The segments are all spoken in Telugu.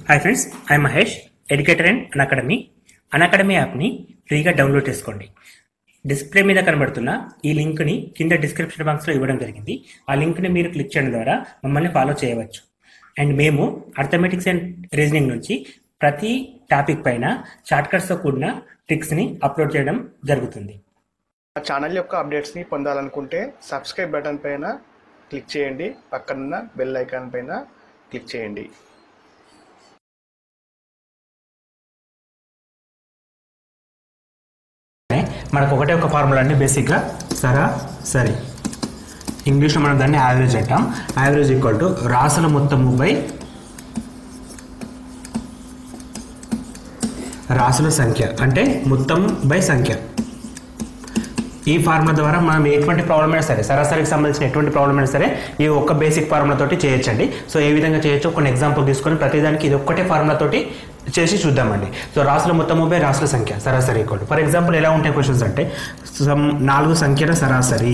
Hi friends I Mahesh educator and Unacademy Unacademy యాప్ని ఫ్రీగా డౌన్లోడ్ చేసుకోండి డిస్ప్లే మీద కనబడుతున్న ఈ లింక్ని కింద డిస్క్రిప్షన్ బాక్స్లో ఇవ్వడం జరిగింది ఆ లింక్ని మీరు క్లిక్ చేయడం ద్వారా మమ్మల్ని ఫాలో చేయవచ్చు అండ్ మేము అర్థమెటిక్స్ అండ్ రీజనింగ్ నుంచి ప్రతి టాపిక్ పైన షార్ట్కట్స్తో కూడిన ట్రిక్స్ని అప్లోడ్ చేయడం జరుగుతుంది మా ఛానల్ యొక్క అప్డేట్స్ని పొందాలనుకుంటే సబ్స్క్రైబ్ బటన్ పైన క్లిక్ చేయండి పక్కనున్న బెల్ ఐకాన్ పైన క్లిక్ చేయండి మనకు ఒకటే ఒక ఫార్ములా అండి బేసిక్గా సరా సరి ఇంగ్లీష్లో మనం దాన్ని యావరేజ్ అంటాం యావరేజ్ ఈక్వల్ టు రాసుల మొత్తము బై రాసుల సంఖ్య అంటే మొత్తం బై సంఖ్య ఈ ఫార్ములా ద్వారా మనం ఎటువంటి ప్రాబ్లం అయినా సరే సరాసరికి సంబంధించిన ఎటువంటి ప్రాబ్లం అయినా సరే ఈ ఒక్క బేసిక్ ఫార్ములా తోటి చేయొచ్చండి సో ఏ విధంగా చేయొచ్చో కొన్ని ఎగ్జాంపుల్ తీసుకొని ప్రతిదానికి ఇది ఒక్కటే ఫార్ములా తోటి చేసి చూద్దామండి సో రాసుల మొత్తము బై రాసుల సంఖ్య సరాసరి ఈక్వల్ ఫర్ ఎగ్జాంపుల్ ఎలా ఉంటాయి క్వశ్చన్స్ అంటే సమ్ నాలుగు సంఖ్యల సరాసరి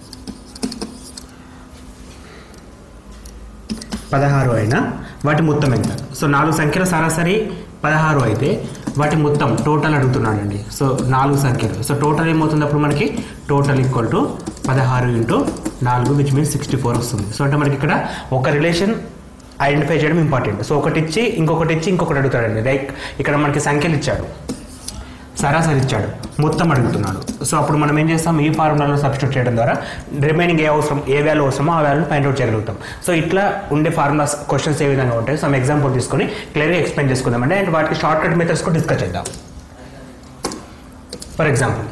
పదహారు అయినా వాటి మొత్తం ఎంత సో నాలుగు సంఖ్యల సరాసరి పదహారు అయితే వాటి మొత్తం టోటల్ అడుగుతున్నాడండి సో నాలుగు సంఖ్యలు సో టోటల్ ఏమవుతుంది అప్పుడు మనకి టోటల్ ఈక్వల్ టు పదహారు ఇంటూ నాలుగు విచ్ మీన్స్ సిక్స్టీ ఫోర్ వస్తుంది సో అంటే మనకి ఇక్కడ ఒక రిలేషన్ ఐడెంటిఫై చేయడం ఇంపార్టెంట్ సో ఒకటి ఇచ్చి ఇంకొకటి ఇచ్చి ఇంకొకటి అడుగుతాడండి లైక్ ఇక్కడ మనకి సంఖ్యలు ఇచ్చాడు సరాసరి ఇచ్చాడు మొత్తం అడుగుతున్నాడు సో అప్పుడు మనం ఏం చేస్తాం ఈ ఫార్ములాలో సబ్స్టిట్యూట్ చేయడం ద్వారా రిమైనింగ్ ఏ అవసరం ఏ వాల్యూ అవసరమో ఆ వాల్యూని ఫైండ్ అవుట్ చేయగలుగుతాం సో ఇట్లా ఉండే ఫార్ములాస్ క్వశ్చన్స్ ఏ విధంగా ఉంటాయి సమ్ ఎగ్జాంపుల్ తీసుకొని క్లియర్గా ఎక్స్ప్లెయిన్ చేసుకుందామండి అండ్ వాటికి షార్ట్ కట్ మెథడ్స్ కూడా డిస్కస్ చేద్దాం for example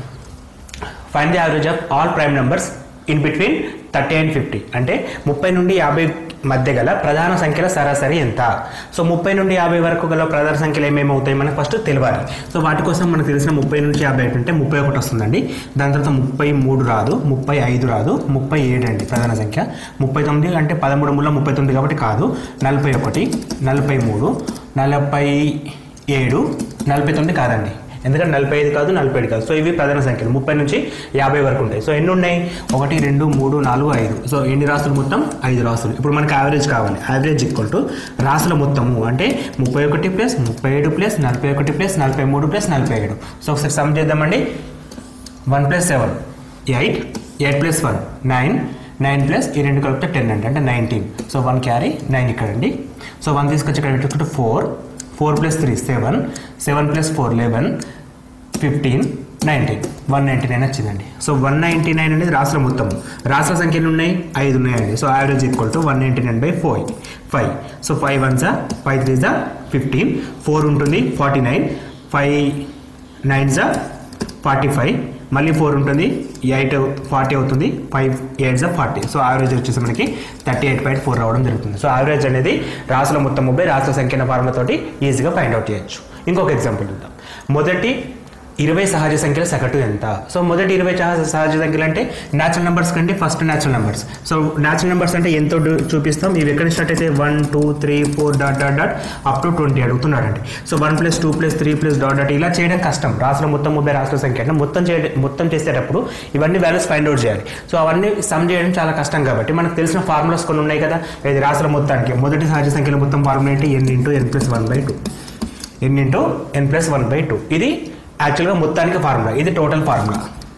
find the average of all prime numbers in between thirty and fifty అంటే ముప్పై నుండి యాభై మధ్య గల ప్రధాన సంఖ్యల సరాసరి ఎంత సో ముప్పై నుండి యాభై వరకు గల ప్రధాన సంఖ్యలు ఏమేమి అవుతాయి మనకు ఫస్ట్ తెలియాలి సో వాటి కోసం మనకు తెలిసిన ముప్పై నుంచి యాభై అంటే ముప్పై ఒకటి వస్తుందండి దాని తర్వాత ముప్పై మూడు రాదు ముప్పై ఐదు రాదు ముప్పై ఏడు అండి ప్రధాన సంఖ్య ముప్పై తొమ్మిది అంటే పదమూడు మూల ముప్పై తొమ్మిది కాబట్టి కాదు నలభై ఒకటి నలభై మూడు నలభై ఏడు నలభై తొమ్మిది కాదండి ఎందుకంటే నలభై ఐదు కాదు నలభై ఏడు కాదు సో ఇవి ప్రధాన సంఖ్యలు ముప్పై నుంచి యాభై వరకు ఉంటాయి సో ఎన్ని ఉన్నాయి ఒకటి రెండు మూడు నాలుగు ఐదు సో ఎన్ని రాసులు మొత్తం ఐదు రాసులు ఇప్పుడు మనకి యావరేజ్ కావాలి యావరేజ్ ఈక్వల్ టు రాసుల మొత్తము అంటే ముప్పై ఒకటి ప్లస్ ముప్పై ఏడు ప్లస్ నలభై ఒకటి ప్లస్ నలభై మూడు ప్లస్ నలభై ఏడు సో ఒకసారి సమ్ చేద్దామండి one plus seven eight eight plus one nine nine plus ఈ రెండు కలిపితే టెన్ అండి అంటే nineteen so one carry nine ఇక్కడ అండి సో వన్ తీసుకొచ్చి ఇక్కడ పెట్టుకుంటే four four plus three seven seven plus four eleven fifteen nineteen one ninety nine వచ్చిందండి సో వన్ నైంటీ నైన్ అనేది రాసుల మొత్తం రాసుల సంఖ్యలు ఉన్నాయి ఐదు ఉన్నాయండి so average equal to one ninety nine by four five so five one జా ఫైవ్ త్రీ జా ఫిఫ్టీన్ ఫోర్ ఉంటుంది ఫార్టీ నైన్ ఫైవ్ నైన్ జా ఫార్టీ ఫైవ్ మళ్ళీ ఫోర్ ఉంటుంది ఎయిట్ ఫార్టీ అవుతుంది ఫైవ్ ఎయిట్ జా ఫార్టీ సో యావరేజ్ వచ్చేసి మనకి థర్టీ ఎయిట్ పాయింట్ ఫోర్ రావడం జరుగుతుంది సో యావరేజ్ అనేది రాసుల మొత్తం ముప్పై రాసుల సంఖ్యన ఫార్ములతోటి ఈజీగా ఫైండ్ అవుట్ చేయొచ్చు ఇంకొక ఎగ్జాంపుల్ చూద్దాం మొదటి ఇరవై సహజ సంఖ్యల సగటు ఎంత సో మొదటి ఇరవై సహజ సహజ సంఖ్యలు అంటే న్యాచురల్ నెంబర్స్ కంటే first natural numbers so natural numbers అంటే ఎంతో డు- చూపిస్తాం ఇవి ఎక్కడ స్టార్ట్ అయితే one two three four dot dot dot up to twenty అడుగుతున్నాడండి so one plus two plus three plus dot dot ఇలా చేయడం కష్టం రాసుల మొత్తం ముప్పై రాసుల సంఖ్య అంటే మొత్తం చేయడం మొత్తం చేసేటప్పుడు ఇవన్నీ వాల్యూస్ ఫైండ్ అవుట్ చేయాలి సో అవన్నీ సమ్ చేయడం చాలా కష్టం కాబట్టి మనకు తెలిసిన ఫార్ములాస్ కొన్ని ఉన్నాయి కదా ఇది రాసుల మొత్తానికి మొదటి సహజ సంఖ్యల మొత్తం ఫార్ములా ఏంటి N into N plus one by two N into N plus one by two ఇది యాక్చువల్గా మొత్తానికి ఫార్ములా ఇది టోటల్ ఫార్ములా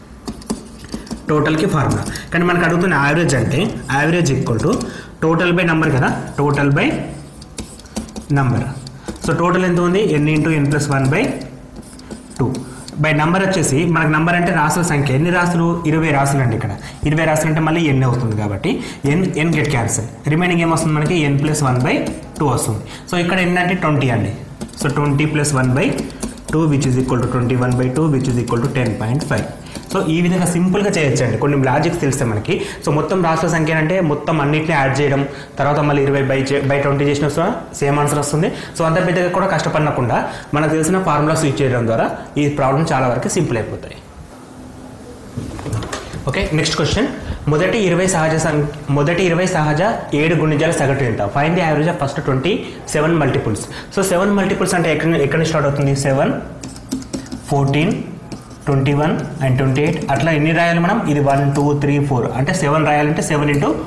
టోటల్కి ఫార్ములా కానీ మనకు అడుగుతున్న యావరేజ్ అంటే average equal to total by number కదా total by number so total ఎంత ఉంది N into N plus one by two by number వచ్చేసి మనకు నంబర్ అంటే రాసుల సంఖ్య ఎన్ని రాసులు ఇరవై రాసులు అండి ఇక్కడ ఇరవై రాసులు అంటే మళ్ళీ ఎన్ అవుతుంది కాబట్టి N N get cancel remaining ఏమొస్తుంది మనకి N plus one by two వస్తుంది సో ఇక్కడ ఎన్ అంటే ట్వంటీ అండి so twenty plus one by two which is equal to twenty one by two which is equal to ten point five so ఈ విధంగా సింపుల్గా చేయొచ్చండి కొన్ని లాజిక్స్ తెలిస్తే మనకి సో మొత్తం రాష్ట్ర సంఖ్య అంటే మొత్తం అన్నింటినీ యాడ్ చేయడం తర్వాత మళ్ళీ ఇరవై బై చే- బై ట్వంటీ చేసిన సేమ్ ఆన్సర్ వస్తుంది సో అంత పెద్దగా కూడా కష్టపడకుండా మనకు తెలిసిన ఫార్ములాస్ యూజ్ చేయడం ద్వారా ఈ ప్రాబ్లం చాలా వరకు సింపుల్ అయిపోతాయి ఓకే నెక్స్ట్ క్వశ్చన్ మొదటి ఇరవై సహజ సంఖ్య మొదటి ఇరవై సహజ ఏడు గుణిజాల సగటు ఎంత find the average of first twenty seven multiples so seven multiples అంటే ఎక్కడ ఎక్కడ నుంచి స్టార్ట్ అవుతుంది seven fourteen twenty one and twenty eight అట్లా ఎన్ని రాయాలి మనం ఇది వన్ టూ త్రీ ఫోర్ అంటే సెవెన్ రాయాలంటే సెవెన్ ఇంటూ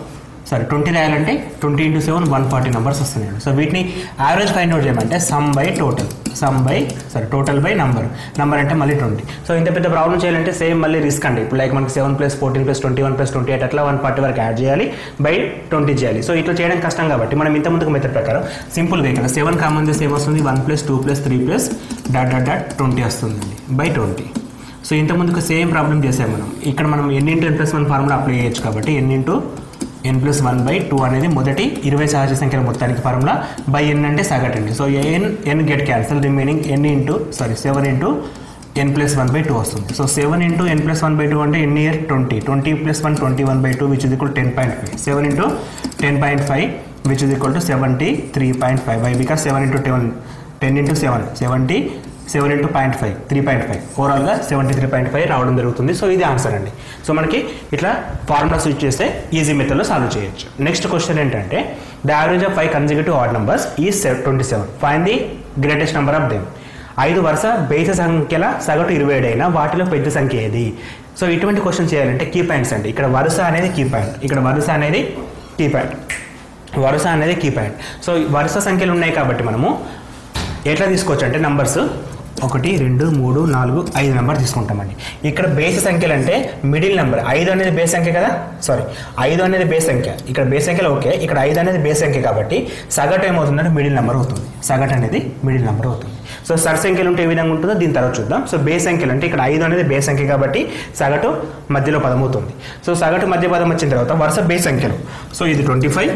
సారీ ట్వంటీ రాయాలంటే twenty into seven one forty numbers వస్తున్నాయి సో వీటిని యావరేజ్ ఫైండ్ అవుట్ చేయమంటే sum by total sum by sorry total by number number అంటే మళ్ళీ ట్వంటీ సో ఇంత పెద్ద ప్రాబ్లం చేయాలంటే సేమ్ మళ్ళీ రిస్క్ అండి ఇప్పుడు లైక్ మనకి seven plus fourteen plus twenty one plus twenty eight అట్లా వన్ ఫార్టీ వరకు యాడ్ చేయాలి బై ట్వంటీ చేయాలి సో ఇట్లా చేయడం కష్టం కాబట్టి మనం ఇంత ముందుకు మెథడ్ ప్రకారం సింపుల్గా ఇక్కడ సెవెన్ కామన్ చేస్తే ఏమొస్తుంది one plus two plus three plus dot dot dot twenty వస్తుందండి బై ట్వంటీ సో ఇంత ముందుకు సేమ్ ప్రాబ్లం చేసాం మనం ఇక్కడ మనం N into N plus one formula apply చేయొచ్చు కాబట్టి N into N plus one by two అనేది మొదటి ఇరవై సహజ సంఖ్యల మొత్తానికి ఫార్ములా బై ఎన్ అంటే సగటు అండి so N N get cancel remaining N into sorry seven into N plus one by two వస్తుంది so seven into N plus one by two అంటే N here twenty twenty plus one twenty one by two which is equal ten point five seven into ten point five which is equal to seventy three point five by because seven into ten ten into seven seventy seven into point five three point five ఓవరాల్గా సెవెంటీ త్రీ పాయింట్ ఫైవ్ రావడం జరుగుతుంది సో ఇది ఆన్సర్ అండి సో మనకి ఇట్లా ఫార్ములా స్విచ్ చేస్తే ఈజీ మెథడ్లో సాల్వ్ చేయొచ్చు నెక్స్ట్ క్వశ్చన్ ఏంటంటే the average of five consecutive odd numbers ఈ twenty seven find the greatest number of them ఐదు వరుస బేస సంఖ్యల సగటు ఇరవై ఏడు అయినా వాటిలో పెద్ద సంఖ్య ఏది సో ఇటువంటి క్వశ్చన్ చేయాలంటే కీ పాయింట్స్ అండి ఇక్కడ వరుస అనేది కీ పాయింట్ ఇక్కడ వరుస అనేది కీ పాయింట్ వరుస అనేది కీ పాయింట్ సో వరుస సంఖ్యలు ఉన్నాయి కాబట్టి మనము ఎట్లా తీసుకోవచ్చు అంటే నంబర్స్ ఒకటి రెండు మూడు నాలుగు ఐదు నెంబర్ తీసుకుంటామండి ఇక్కడ బేస్ సంఖ్యలు అంటే మిడిల్ నెంబర్ ఐదు అనేది బేస్ సంఖ్య కదా సారీ ఐదు అనేది బేస్ సంఖ్య ఇక్కడ బేస్ సంఖ్యలో ఓకే ఇక్కడ ఐదు అనేది బేస్ సంఖ్య కాబట్టి సగటు ఏమవుతుందంటే మిడిల్ నెంబర్ అవుతుంది సగటు అనేది మిడిల్ నెంబర్ అవుతుంది సో సర్ సంఖ్యలు ఉంటే ఏ విధంగా ఉంటుందో దీని తర్వాత చూద్దాం సో బేస్ సంఖ్యలు అంటే ఇక్కడ ఐదు అనేది బేస్ సంఖ్య కాబట్టి సగటు మధ్యలో పదం అవుతుంది సో సగటు మధ్య పదం వచ్చిన తర్వాత వరుస బేస్ సంఖ్యలు సో ఇది ట్వంటీ ఫైవ్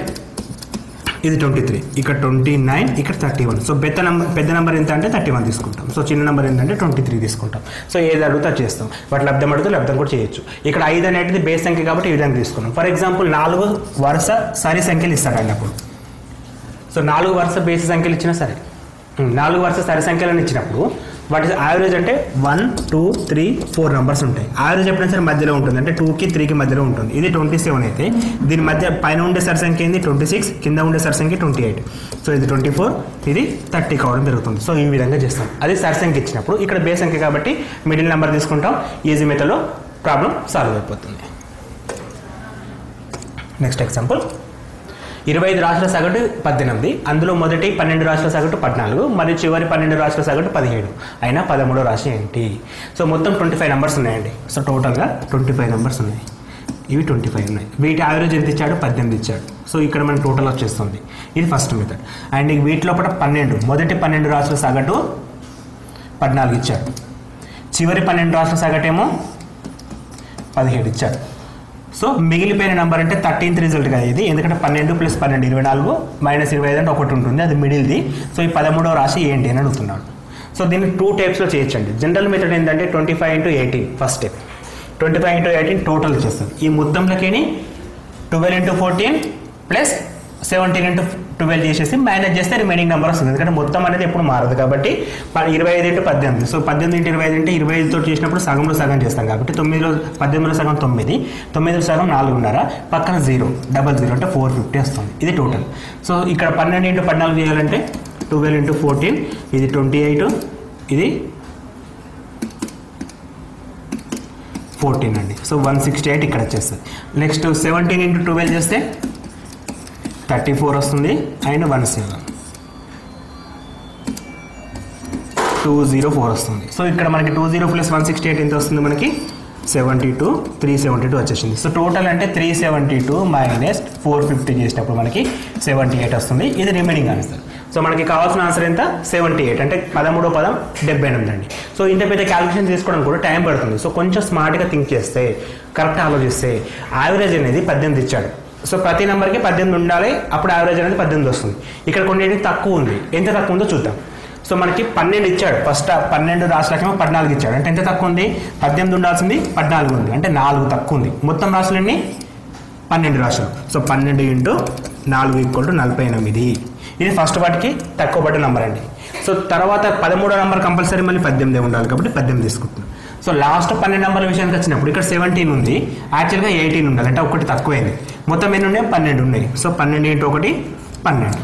ఇది ట్వంటీ త్రీ ఇక్కడ ట్వంటీ నైన్ ఇక్కడ థర్టీ వన్ సో పెద్ద నెంబర్ పెద్ద నెంబర్ ఎంత అంటే థర్టీ వన్ తీసుకుంటాం సో చిన్న నెంబర్ ఏంటంటే ట్వంటీ త్రీ తీసుకుంటాం సో ఏది అడుగుతా చేస్తాం వాటి లబ్ధం అడిగితే లబ్ధం కూడా చేయొచ్చు ఇక్కడ ఐదు అనేది బేస్ సంఖ్య కాబట్టి ఈ విధంగా తీసుకున్నాం ఫర్ ఎగ్జాంపుల్ నాలుగు వరుస సరి సంఖ్యలు ఇస్తాడండి అప్పుడు సో నాలుగు వరుస బేసి సంఖ్యలు ఇచ్చినా సరే ఉమ్, నాలుగు వరుస సరి సంఖ్యలను ఇచ్చినప్పుడు వాటి యావరేజ్ అంటే one two three four numbers ఉంటాయి యావరేజ్ ఎప్పుడైనా సరే మధ్యలో ఉంటుంది అంటే టూకి త్రీకి మధ్యలో ఉంటుంది ఇది ట్వంటీ సెవెన్ అయితే దీని మధ్య పైన ఉండే సరి సంఖ్య ఏంది ట్వంటీ సిక్స్ కింద ఉండే సరి సంఖ్య ట్వంటీ ఎయిట్ సో ఇది ట్వంటీ ఫోర్ ఇది థర్టీ కావడం జరుగుతుంది సో ఈ విధంగా చేస్తాం అది సరి సంఖ్య ఇచ్చినప్పుడు ఇక్కడ బేస్ సంఖ్య కాబట్టి మిడిల్ నెంబర్ తీసుకుంటాం ఈజీ మెథడ్లో ప్రాబ్లం సాల్వ్ అయిపోతుంది నెక్స్ట్ ఎగ్జాంపుల్ ఇరవై ఐదు రాష్ట్రాల సగటు పద్దెనిమిది అందులో మొదటి పన్నెండు రాష్ట్రాల సగటు పద్నాలుగు మరియు చివరి పన్నెండు రాష్ట్రాల సగటు పదిహేడు అయినా పదమూడో రాశి ఏంటి సో మొత్తం ట్వంటీ ఫైవ్ నెంబర్స్ ఉన్నాయండి సో టోటల్గా ట్వంటీ ఫైవ్ నెంబర్స్ ఉన్నాయి ఇవి ట్వంటీ ఫైవ్ ఉన్నాయి వీటి యావరేజ్ ఎంత ఇచ్చాడు పద్దెనిమిది ఇచ్చాడు సో ఇక్కడ మనకి టోటల్ వచ్చేస్తుంది ఇది ఫస్ట్ మెథడ్ అండ్ వీటిలో కూడా పన్నెండు మొదటి పన్నెండు రాష్ట్రాల సగటు పద్నాలుగు ఇచ్చాడు చివరి పన్నెండు రాష్ట్రాల సగటేమో పదిహేడు ఇచ్చాడు సో మిగిలిపోయిన నెంబర్ అంటే థర్టీన్త్ రిజల్ట్ కదా ఇది ఎందుకంటే పన్నెండు ప్లస్ పన్నెండు ఇరవై నాలుగు మైనస్ ఇరవై ఐదు అంటే ఒకటి ఉంటుంది అది మిడిల్ది సో ఈ పదమూడవ రాశి ఏంటి అని అడుగుతున్నాడు సో దీన్ని టూ టైప్స్లో చేయొచ్చండి జనరల్ మెథడ్ ఏంటంటే twenty five into eighteen first step twenty five into eighteen total చేస్తుంది ఈ ముద్దంలకేని twelve into fourteen plus seventeen into twelve చేసేసి మైనస్ చేస్తే రిమైనింగ్ నెంబర్ వస్తుంది ఎందుకంటే మొత్తం అనేది ఎప్పుడు మారదు కాబట్టి ప- ఇరవై ఐదు ఇంటూ పద్దెనిమిది సో పద్దెనిమిది ఇంటూ ఇరవై ఐదు అంటే ఇరవై ఐదుతో చేసినప్పుడు సగంలో సగం చేస్తాం కాబట్టి తొమ్మిదిలో పద్దెనిమిదిలో సగం తొమ్మిది తొమ్మిదిలో సగం నాలుగున్నర పక్కన జీరో డబల్ జీరో అంటే ఫోర్ ఫిఫ్టీ వస్తుంది ఇది టోటల్ సో ఇక్కడ పన్నెండు ఇంటూ పద్నాలుగు చేయాలంటే ట్వెల్వ్ ఇంటూ ఫోర్టీన్ ఇది ట్వంటీ ఎయిట్ ఇది ఫోర్టీన్ అండి సో వన్ సిక్స్టీ ఎయిట్ ఇక్కడ వచ్చేస్తుంది నెక్స్ట్ సెవెంటీన్ ఇంటూ ట్వెల్వ్ చేస్తే థర్టీ ఫోర్ వస్తుంది and one seven two zero four వస్తుంది సో ఇక్కడ మనకి two zero plus one sixty eight ఎంత వస్తుంది మనకి seventy two three seventy two వచ్చేసింది సో టోటల్ అంటే three seventy two minus four fifty చేసినప్పుడు మనకి సెవెంటీ ఎయిట్ వస్తుంది ఇది రిమైనింగ్ ఆన్సర్ సో మనకి కావాల్సిన ఆన్సర్ ఎంత సెవెంటీ ఎయిట్ అంటే పదమూడో పదం డెబ్బై ఎనిమిది అండి సో ఇంత పెద్ద క్యాలిక్యులేషన్ తీసుకోవడం కూడా టైం పడుతుంది సో కొంచెం స్మార్ట్గా థింక్ చేస్తే కరెక్ట్ ఆలోచిస్తే యావరేజ్ అనేది పద్దెనిమిది ఇచ్చాడు సో ప్రతి నెంబర్కి పద్దెనిమిది ఉండాలి అప్పుడు యావరేజ్ అనేది పద్దెనిమిది వస్తుంది ఇక్కడ కొన్ని తక్కువ ఉంది ఎంత తక్కువ ఉందో చూద్దాం సో మనకి పన్నెండు ఇచ్చాడు ఫస్ట్ పన్నెండు రాష్ట్రాలకేమో పద్నాలుగు ఇచ్చాడు అంటే ఎంత తక్కువ ఉంది పద్దెనిమిది ఉండాల్సింది పద్నాలుగు ఉంది అంటే నాలుగు తక్కువ ఉంది మొత్తం రాష్ట్రాలన్నీ పన్నెండు రాష్ట్రాలు సో పన్నెండు ఇంటూ నాలుగు ఈక్వల్ టు నలభై ఎనిమిది ఇది ఫస్ట్ వాటికి తక్కువ పడ్డ నెంబర్ అండి సో తర్వాత పదమూడో నెంబర్ కంపల్సరీ మళ్ళీ పద్దెనిమిది ఉండాలి కాబట్టి పద్దెనిమిది తీసుకుంటున్నాం సో లాస్ట్ పన్నెండు నెంబర్ల విషయానికి వచ్చినప్పుడు ఇక్కడ సెవెంటీన్ ఉంది యాక్చువల్గా ఎయిటీన్ ఉండాలి అంటే ఒకటి తక్కువైంది మొత్తం ఎన్ని ఉన్నాయి పన్నెండు ఉన్నాయి సో పన్నెండు ఇంటూ ఒకటి పన్నెండు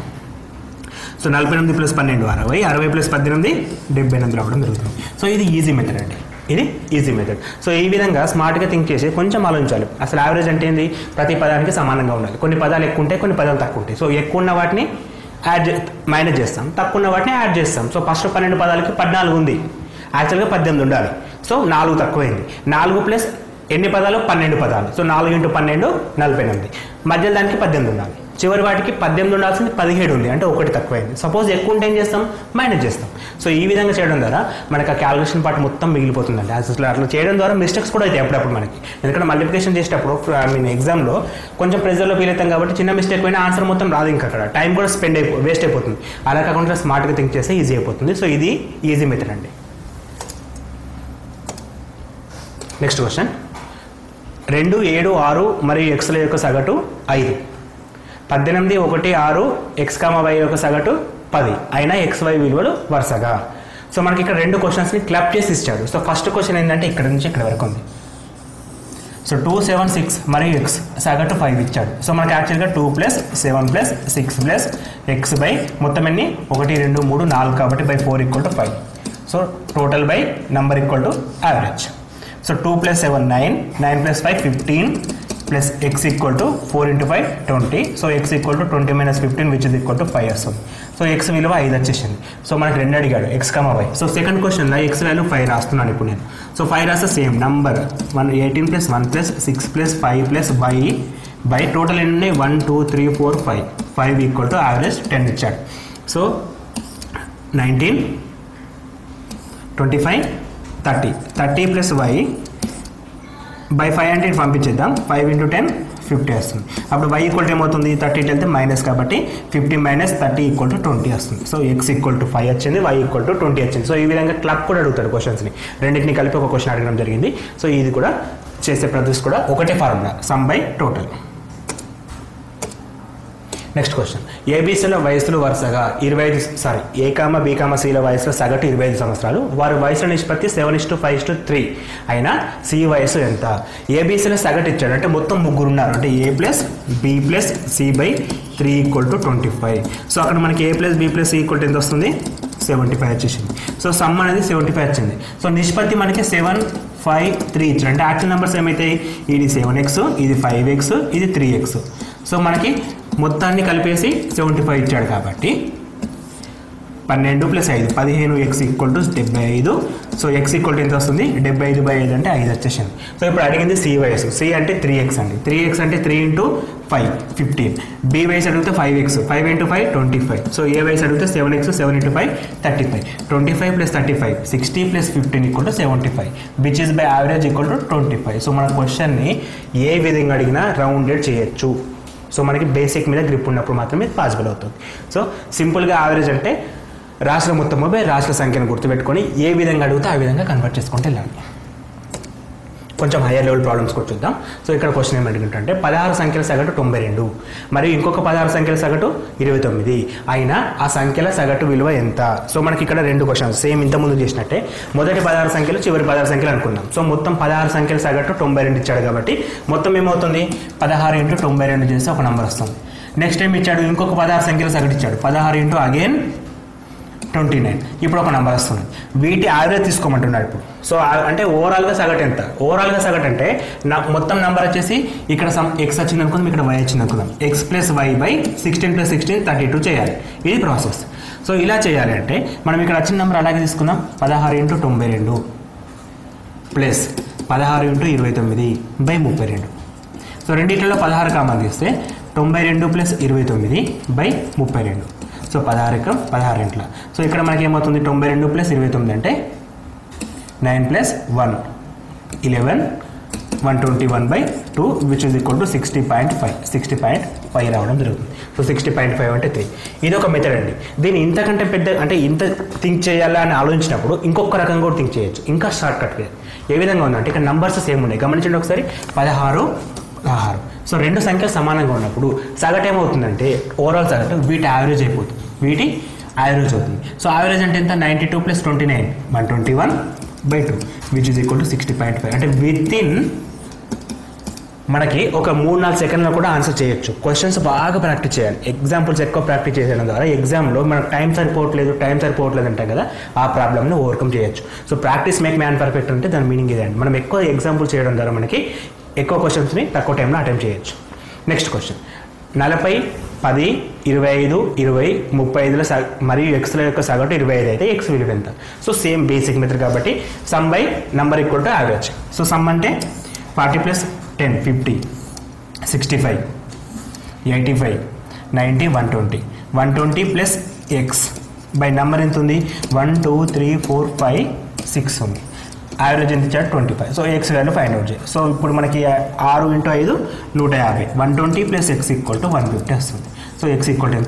సో నలభై ఎనిమిది ప్లస్ పన్నెండు అరవై అరవై ప్లస్ పద్దెనిమిది డెబ్బై ఎనిమిది రావడం జరుగుతుంది సో ఇది ఈజీ మెథడ్ అండి ఇది ఈజీ మెథడ్ సో ఈ విధంగా స్మార్ట్గా థింక్ చేసి కొంచెం ఆలోచించాలి అసలు యావరేజ్ అంటే ఏంది ప్రతి పదానికి సమానంగా ఉండాలి కొన్ని పదాలు ఎక్కువ ఉంటాయి కొన్ని పదాలు తక్కువ ఉంటాయి సో ఎక్కువ ఉన్న వాటిని యాడ్ మైనస్ చేస్తాం తక్కువ ఉన్న వాటిని యాడ్ చేస్తాం సో ఫస్ట్ పన్నెండు పదాలకి పద్నాలుగు ఉంది యాక్చువల్గా పద్దెనిమిది ఉండాలి సో నాలుగు తక్కువైంది నాలుగు ప్లస్ ఎన్ని పదాలు పన్నెండు పదాలు సో నాలుగు ఇంటూ పన్నెండు నలభై ఎనిమిది మధ్యలో దానికి పద్దెనిమిది ఉండాలి చివరి వాటికి పద్దెనిమిది ఉండాల్సింది పదిహేడు ఉంది అంటే ఒకటి తక్కువైంది సపోజ్ ఎక్కువ ఉంటే ఏం చేస్తాం మైనస్ చేస్తాం సో ఈ విధంగా చేయడం ద్వారా మనకి ఆ క్యాలిక్యులేషన్ పార్ట్ మొత్తం మిగిలిపోతుందండి అసలు అట్లా చేయడం ద్వారా మిస్టేక్స్ కూడా అవుతాయి అప్పుడప్పుడు మనకి ఎందుకంటే మల్టిప్లికేషన్ చేసేటప్పుడు ఐ మీన్ ఎగ్జామ్లో కొంచెం ప్రెజర్లో ఫీల్ అవుతాం కాబట్టి చిన్న మిస్టేక్ పోయినా ఆన్సర్ మొత్తం రాదు ఇంకా అక్కడ టైం కూడా స్పెండ్ అయిపో వేస్ట్ అయిపోతుంది అలా కాకుండా స్మార్ట్గా థింక్ చేస్తే ఈజీ అయిపోతుంది సో ఇది ఈజీ మెథడ్ అండి నెక్స్ట్ క్వశ్చన్ రెండు ఏడు ఆరు మరియు ఎక్స్ల యొక్క సగటు ఐదు పద్దెనిమిది ఒకటి ఆరు ఎక్స్ కామ వై యొక్క సగటు పది అయినా ఎక్స్ వై విలువలు వరుసగా సో మనకి ఇక్కడ రెండు క్వశ్చన్స్ని క్లబ్ చేసి ఇచ్చాడు సో ఫస్ట్ క్వశ్చన్ ఏంటంటే ఇక్కడ నుంచి ఇక్కడ వరకు ఉంది సో టూ సెవెన్ సిక్స్ మరియు ఎక్స్ సగటు ఫైవ్ ఇచ్చాడు సో మనకి యాక్చువల్గా two plus seven plus six plus x by మొత్తం ఎన్ని ఒకటి రెండు మూడు నాలుగు కాబట్టి by four equal to five so total by number equal to average so two plus seven nine nine plus five fifteen plus x equal to four into five twenty so x equal to twenty minus fifteen which is equal to five వస్తుంది సో ఎక్స్ విలువ ఐదు వచ్చేసింది సో మనకి రెండు అడిగాడు x comma y so second క్వశ్చన్లో ఎక్స్ వాల్యూ ఫైవ్ రాస్తున్నాను ఇప్పుడు నేను సో ఫైవ్ రాస్తే same number one eighteen plus one plus six plus five plus by by total ఎన్ని ఉన్నాయి one two three four five five equal to average ten ఇచ్చాడు so nineteen twenty five thirty thirty plus y by five అంటే ఇటు పంపించేద్దాం ఫైవ్ ఇంటూ టెన్ ఫిఫ్టీ వస్తుంది అప్పుడు వై ఈక్వల్ టు ఏమవుతుంది థర్టీ వెళ్తే మైనస్ కాబట్టి fifty minus thirty equal to twenty వస్తుంది so x equal to five వచ్చింది వై ఈక్వల్ టు ట్వంటీ వచ్చింది సో ఈ విధంగా క్లబ్ కూడా అడుగుతాడు క్వశ్చన్స్ని రెండింటిని కలిపి ఒక క్వశ్చన్ అడగడం జరిగింది సో ఇది కూడా చేసే ప్రొసెస్ కూడా ఒకటే formula sum by total next question ఏబీసీల వయసులు వరుసగా ఇరవై ఐదు సారీ ఏ కామ బీ కామ సీల వయసులో సగటు ఇరవై ఐదు సంవత్సరాలు వారి వయసుల నిష్పత్తి seven is to five is to three అయినా సి వయసు ఎంత ఏబీసీలో సగటు ఇచ్చాడు అంటే మొత్తం ముగ్గురు ఉన్నారు అంటే A plus B plus C by three equal to twenty five so అక్కడ మనకి A plus B plus C equal to ఎంత వస్తుంది సెవెంటీ ఫైవ్ వచ్చేసింది సో సమ్ అనేది సెవెంటీ ఫైవ్ వచ్చింది సో నిష్పత్తి మనకి సెవెన్ ఫైవ్ త్రీ ఇచ్చాడు అంటే యాక్చువల్ నెంబర్స్ ఏమైతాయి ఇది సెవెన్ ఎక్స్ ఇది ఫైవ్ ఎక్స్ ఇది త్రీ ఎక్స్ సో మనకి మొత్తాన్ని కలిపేసి సెవెంటీ ఫైవ్ ఇచ్చాడు కాబట్టి పన్నెండు ప్లస్ ఐదు పదిహేను ఎక్స్ ఈక్వల్ టు డెబ్బై ఐదు సో ఎక్స్ ఈక్వల్ టు ఎంత వస్తుంది డెబ్బై ఐదు బై ఐదు అంటే ఐదు వచ్చేసింది సో ఇప్పుడు అడిగింది సి వయసు సి అంటే త్రీ ఎక్స్ అండి త్రీ ఎక్స్ అంటే three into five fifteen B వయసు అడిగితే five x five into five twenty five so A వయసు అడిగితే seven x seven into five thirty five twenty five plus thirty five sixty plus fifteen equal to seventy five which is by average equal to twenty five so మన క్వశ్చన్ని ఏ విధంగా అడిగినా రౌండెడ్ చేయొచ్చు సో మనకి బేసిక్ మీద గ్రిప్ ఉన్నప్పుడు మాత్రమే పాసిబుల్ అవుతుంది సో సింపుల్గా యావరేజ్ అంటే రాష్ట్ర మొత్తం పోయి రాష్ట్ర సంఖ్యను గుర్తుపెట్టుకొని ఏ విధంగా అడిగితే ఆ విధంగా కన్వర్ట్ చేసుకుంటూ వెళ్ళాలి కొంచెం హయ్యర్ లెవెల్ ప్రాబ్లమ్స్ కూడా చూద్దాం సో ఇక్కడ క్వశ్చన్ ఏమి అడుగుతుంటే పదహారు సంఖ్యల సగటు తొంభై రెండు మరియు ఇంకొక పదహారు సంఖ్యల సగటు ఇరవై తొమ్మిది అయినా ఆ సంఖ్యల సగటు విలువ ఎంత సో మనకి ఇక్కడ రెండు క్వశ్చన్స్ సేమ్ ఇంతకుముందు చేసినట్టే మొదటి పదహారు సంఖ్యలు చివరి పదహారు సంఖ్యలు అనుకున్నాం సో మొత్తం పదహారు సంఖ్యల సగటు తొంభై రెండు ఇచ్చాడు కాబట్టి మొత్తం ఏమవుతుంది పదహారు ఇంటూ తొంభై రెండు చేస్తే ఒక నెంబర్ వస్తుంది నెక్స్ట్ టైం ఇచ్చాడు ఇంకొక పదహారు సంఖ్యల సగటు ఇచ్చాడు పదహారు ఇంటూ అగైన్ ట్వంటీ నైన్ ఇప్పుడు ఒక నెంబర్ వస్తుంది వీటి యావరేజ్ తీసుకోమంటున్నాడు ఇప్పుడు సో ఆ- అంటే ఓవరాల్గా సగటు ఎంత ఓవరాల్గా సగటు అంటే నా మొత్తం నెంబర్ వచ్చేసి ఇక్కడ సమ్ ఎక్స్ వచ్చింది అనుకుందాం ఇక్కడ వై వచ్చింది అనుకుందాం x plus y by sixteen plus sixteen thirty two చేయాలి ఇది ప్రాసెస్ సో ఇలా చేయాలి అంటే మనం ఇక్కడ వచ్చిన నెంబర్ అలాగే తీసుకుందాం పదహారు ఇంటూ తొంభై రెండు ప్లస్ పదహారు ఇంటూ ఇరవై తొమ్మిది బై ముప్పై రెండు సో రెండిట్లలో పదహారు కామన్ తీస్తే తొంభై రెండు ప్లస్ ఇరవై తొమ్మిది బై ముప్పై రెండు సో పదహారు ఎకరం పదహారు ఇంట్ల సో ఇక్కడ మనకి ఏమవుతుంది తొంభై రెండు ప్లస్ ఇరవై తొమ్మిది అంటే nine plus one eleven one twenty one by two which is equal to sixty point five sixty point five రావడం జరుగుతుంది సో సిక్స్టీ పాయింట్ ఫైవ్ అంటే త్రీ ఇది ఒక మెథడ్ అండి దీన్ని ఇంతకంటే పెద్ద అంటే ఇంత థింక్ చేయాలా అని ఆలోచించినప్పుడు ఇంకొక రకంగా కూడా థింక్ చేయొచ్చు ఇంకా షార్ట్ కట్ ఏ విధంగా ఉందంటే ఇక్కడ నంబర్స్ సేమ్ ఉన్నాయి గమనించండి ఒకసారి పదహారు పదహారు సో రెండు సంఖ్యలు సమానంగా ఉన్నప్పుడు సగటు ఏమవుతుందంటే ఓవరాల్ సగటు వీటి యావరేజ్ అయిపోతుంది వీటి యావరేజ్ అవుతుంది సో యావరేజ్ అంటే ఎంత ninety two plus twenty nine one twenty one by two which is equal to sixty point five అంటే విత్ ఇన్ మనకి ఒక మూడు నాలుగు సెకండ్లో కూడా ఆన్సర్ చేయొచ్చు క్వశ్చన్స్ బాగా ప్రాక్టీస్ చేయాలి ఎగ్జాంపుల్స్ ఎక్కువ ప్రాక్టీస్ చేయడం ద్వారా ఎగ్జామ్లో మనకు టైం సరిపోవట్లేదు టైం సరిపోవట్లేదు అంటాం కదా ఆ ప్రాబ్లమ్ని ఓవర్కమ్ చేయొచ్చు so practice make man perfect అంటే దాని మీనింగ్ ఇదండి మనం ఎక్కువ ఎగ్జాంపుల్ చేయడం ద్వారా మనకి ఎక్కువ క్వశ్చన్స్ని తక్కువ టైంలో అటెంప్ట్ చేయొచ్చు నెక్స్ట్ క్వశ్చన్ నలభై పది ఇరవై ఐదు ఇరవై ముప్పై ఐదుల సగ మరియు ఎక్స్ల యొక్క సగటు ఇరవై ఐదు అయితే ఎక్స్ విలువ ఎంత సో సేమ్ బేసిక్ మెథడ్ కాబట్టి sum by number equal to average so sum అంటే forty plus ten fifty sixty five eighty five ninety one twenty one twenty plus x by number ఎంత ఉంది one two three four five six ఉంది యావరేజ్ ఎంత ఇచ్చాడు twenty five so x value find out చేయాలి సో ఇప్పుడు మనకి ఆరు ఇంటూ ఐదు నూట యాభై one twenty plus x equal to one fifty వస్తుంది సో ఎక్స్ ఈక్వల్ టు ఎంత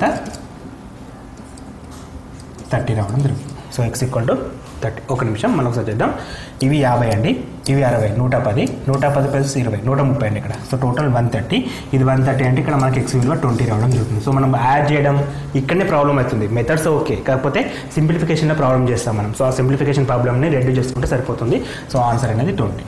థర్టీ రావడం జరుగుతుంది so x equal to thirty ఒక నిమిషం మనం ఒకసారి చేద్దాం ఇవి యాభై అండి ఇవి అరవై నూట పది నూట పది ప్లస్ ఇరవై నూట ముప్పై అండి ఇక్కడ సో టోటల్ వన్ థర్టీ ఇది వన్ థర్టీ అంటే ఇక్కడ మనకి ఎక్స్ విలువ ట్వంటీ రావడం జరుగుతుంది సో మనం యాడ్ చేయడం ఇక్కడనే ప్రాబ్లం అవుతుంది మెథడ్స్ ఓకే కాకపోతే సింప్లిఫికేషన్లో ప్రాబ్లం చేస్తాం మనం సో ఆ సింప్లిఫికేషన్ ప్రాబ్లమ్ని రెడ్యూస్ చేసుకుంటే సరిపోతుంది సో ఆన్సర్ అనేది ట్వంటీ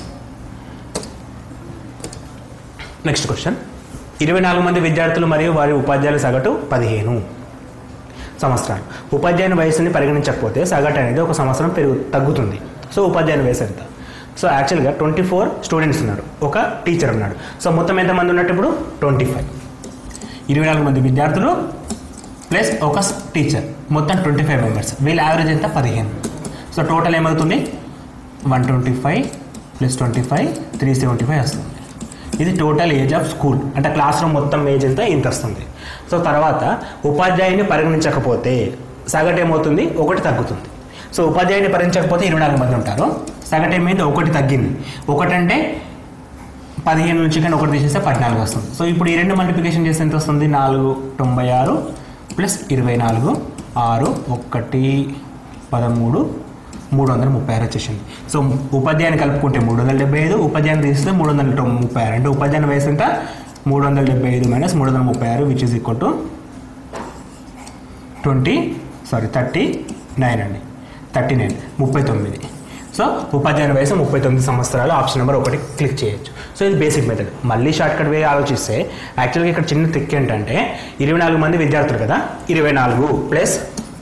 నెక్స్ట్ క్వశ్చన్ ఇరవై నాలుగు మంది విద్యార్థులు మరియు వారి ఉపాధ్యాయుల సగటు పదిహేను సంవత్సరాలు ఉపాధ్యాయుని వయసుని పరిగణించకపోతే సగటు అనేది ఒక సంవత్సరం పెరుగు తగ్గుతుంది సో ఉపాధ్యాయుని వయసు ఎంత సో యాక్చువల్గా ట్వంటీ ఫోర్ స్టూడెంట్స్ ఉన్నారు ఒక టీచర్ ఉన్నాడు సో మొత్తం ఎంతమంది ఉన్నట్టు ఇప్పుడు ట్వంటీ ఫైవ్ ఇరవై నాలుగు మంది విద్యార్థులు ప్లస్ ఒక టీచర్ మొత్తం ట్వంటీ ఫైవ్ మెంబర్స్ వీళ్ళ యావరేజ్ ఎంత పదిహేను సో టోటల్ ఏమవుతుంది one twenty five plus twenty five three seventy five వస్తుంది ఇది టోటల్ ఏజ్ ఆఫ్ స్కూల్ అంటే క్లాస్ రూమ్ మొత్తం ఏజ్ ఎంత ఇంత వస్తుంది సో తర్వాత ఉపాధ్యాయుని పరిగణించకపోతే సగటు ఏమవుతుంది ఒకటి తగ్గుతుంది సో ఉపాధ్యాయుని పరిగణించకపోతే ఇరవై నాలుగు మంది ఉంటారు సగటు ఏమైంది ఒకటి తగ్గింది ఒకటి అంటే పదిహేను నుంచి కానీ ఒకటి తీసేస్తే పద్నాలుగు వస్తుంది సో ఇప్పుడు ఈ రెండు మల్టిప్లికేషన్ చేస్తే ఎంత వస్తుంది నాలుగు తొంభై ఆరు ప్లస్ ఇరవై నాలుగు ఆరు ఒకటి పదమూడు మూడు వందల ముప్పై ఆరు వచ్చేసింది సో ఉపాధ్యాయుని కలుపుకుంటే మూడు వందల డెబ్బై ఐదు ఉపాధ్యాయుని తీస్తే మూడు వందల తొం- ముప్పై ఆరు అంటే ఉపాధ్యాయుని వయసు ఎంత మూడు వందల డెబ్బై ఐదు మైనస్ మూడు వందల ముప్పై ఆరు which is equal to twenty sorry thirty nine అండి థర్టీ నైన్ ముప్పై తొమ్మిది సో ఉపాధ్యాయుని వయసు ముప్పై తొమ్మిది సంవత్సరాలు ఆప్షన్ నెంబర్ ఒకటి క్లిక్ చేయొచ్చు సో ఇది బేసిక్ మెథడ్ మళ్ళీ షార్ట్ కట్ వే ఆలోచిస్తే యాక్చువల్గా ఇక్కడ చిన్న టిక్ ఏంటంటే ఇరవై నాలుగు మంది విద్యార్థులు కదా ఇరవై నాలుగు ప్లస్